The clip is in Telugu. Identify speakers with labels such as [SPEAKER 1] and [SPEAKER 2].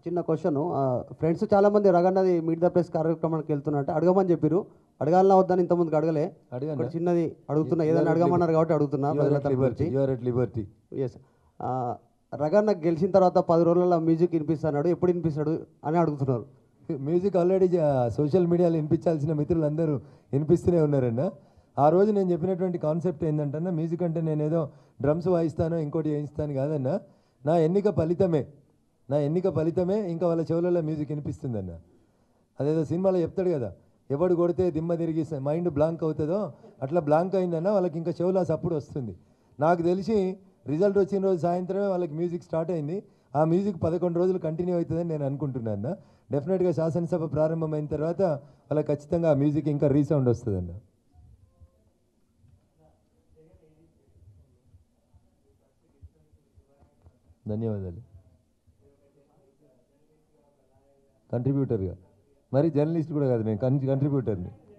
[SPEAKER 1] చిన్న క్వశ్చన్ ఫ్రెండ్స్ చాలా మంది రగన్నది మీట్ ద ప్రెస్ కార్యక్రమానికి వెళ్తున్నట్టు అడగమని చెప్పారు అడగాలన్నా వద్దని ఇంతకుముందుకు అడగలే
[SPEAKER 2] అడగండి.
[SPEAKER 1] ఒకటి చిన్నది అడుగుతున్నా ఏదైనా అడగమన్నారు కాబట్టి అడుగుతున్నా ప్రజల తరపు నుంచి
[SPEAKER 2] యూఆర్ ఎట్ లిబర్టీ
[SPEAKER 1] ఎస్ రగన్న గెలిచిన తర్వాత పది రోజులలో మ్యూజిక్ వినిపిస్తున్నాడు ఎప్పుడు వినిపిస్తాడు అని అడుగుతున్నారు
[SPEAKER 2] మ్యూజిక్ ఆల్రెడీ సోషల్ మీడియాలో వినిపించాల్సిన మిత్రులందరూ వినిపిస్తూనే ఉన్నారన్న ఆ రోజు నేను చెప్పినటువంటి కాన్సెప్ట్ ఏంటంటే మ్యూజిక్ అంటే నేను ఏదో డ్రమ్స్ వాయిస్తాను ఇంకోటి వేయిస్తాను కాదన్న నా ఎన్నిక ఫలితమే నా ఎన్నిక ఫలితమే ఇంకా వాళ్ళ చెవులలో మ్యూజిక్ వినిపిస్తుందన్న అదేదో సినిమాలో చెప్తాడు కదా ఎవడు కొడితే దిమ్మ తిరిగి మైండ్ బ్లాంక్ అవుతుందో అట్లా బ్లాంక్ అయిందన్న వాళ్ళకి ఇంకా చెవులో సప్పుడు వస్తుంది నాకు తెలిసి రిజల్ట్ వచ్చిన రోజు సాయంత్రమే వాళ్ళకి మ్యూజిక్ స్టార్ట్ అయింది ఆ మ్యూజిక్ పదకొండు రోజులు కంటిన్యూ అవుతుందని నేను అనుకుంటున్నాను డెఫినెట్గా శాసనసభ ప్రారంభమైన తర్వాత వాళ్ళకి ఖచ్చితంగా ఆ మ్యూజిక్ ఇంకా రీసౌండ్ వస్తుందన్న ధన్యవాదాలు కంట్రిబ్యూటర్గా మరి జర్నలిస్ట్ కూడా కాదు నేను కంట్రిబ్యూటర్ని